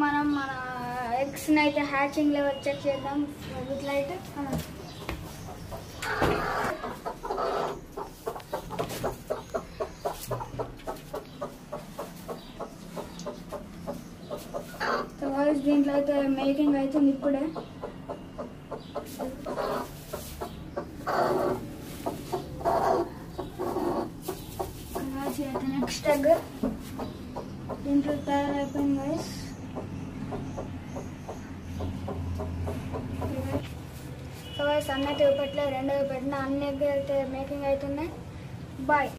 మనం మన ఎగ్స్ అయితే హ్యాచింగ్ లెవెల్ చెక్ చేద్దాం విత్ లైట్ సో guys, దీంట్లో అయితే మేకింగ్ అవుతుంది ఇప్పుడే నెక్స్ట్ ఎగ్ దీంట్లో తయారైపోయింది గైస్ సో గైస్ అన్నైతే పెట్టలేదు రెండోది పెట్టిన అన్ని ఎగ్ అయితే మేకింగ్ అవుతున్నాయి బాయ్